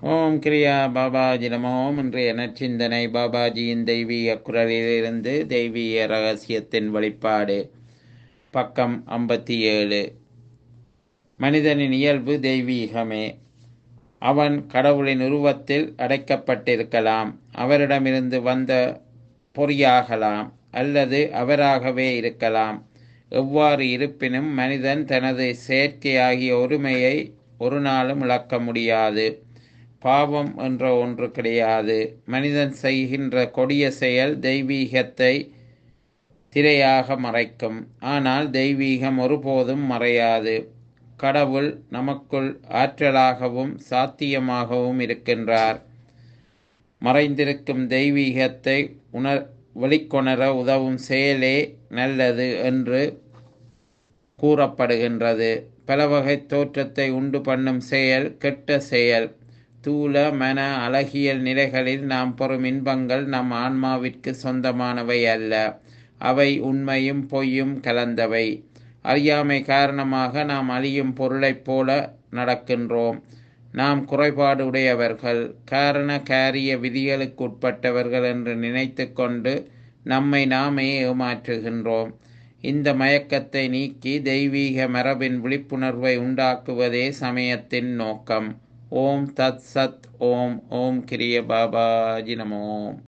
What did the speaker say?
ஓம் கிரியா பாபாஜி நமோம் இன்றைய நற்சிந்தனை பாபாஜியின் தெய்வீக குரலிலிருந்து தெய்வீக ரகசியத்தின் வெளிப்பாடு பக்கம் ஐம்பத்தி ஏழு மனிதனின் இயல்பு தெய்வீகமே அவன் கடவுளின் உருவத்தில் அடைக்கப்பட்டிருக்கலாம் அவரிடமிருந்து வந்த பொறியாகலாம் அல்லது அவராகவே இருக்கலாம் எவ்வாறு இருப்பினும் மனிதன் தனது செயற்கையாகிய ஒருமையை ஒரு நாளும் இழக்க முடியாது பாவம் என்ற ஒன்று கிடையாது மனிதன் செய்கின்ற கொடிய செயல் தெய்வீகத்தை திரையாக மறைக்கும் ஆனால் தெய்வீகம் ஒருபோதும் மறையாது கடவுள் நமக்குள் ஆற்றலாகவும் சாத்தியமாகவும் இருக்கின்றார் மறைந்திருக்கும் தெய்வீகத்தை உணர் வெளிக்கொணர உதவும் செயலே நல்லது என்று கூறப்படுகின்றது பல வகை தோற்றத்தை உண்டு பண்ணும் செயல் கெட்ட செயல் தூல மன அழகியல் நிலைகளில் நாம் பெறும் இன்பங்கள் நம் ஆன்மாவிற்கு சொந்தமானவை அல்ல அவை உண்மையும் பொய்யும் கலந்தவை அறியாமை காரணமாக நாம் அழியும் பொருளைப் போல நடக்கின்றோம் நாம் குறைபாடு உடையவர்கள் காரண காரிய விதிகளுக்கு உட்பட்டவர்கள் என்று நினைத்து கொண்டு நம்மை நாமே ஏமாற்றுகின்றோம் இந்த மயக்கத்தை நீக்கி தெய்வீக மரபின் விழிப்புணர்வை உண்டாக்குவதே சமயத்தின் நோக்கம் ஓம் தத் சத் ஓம் ஓம் கிரிய பாபாஜி நமோம்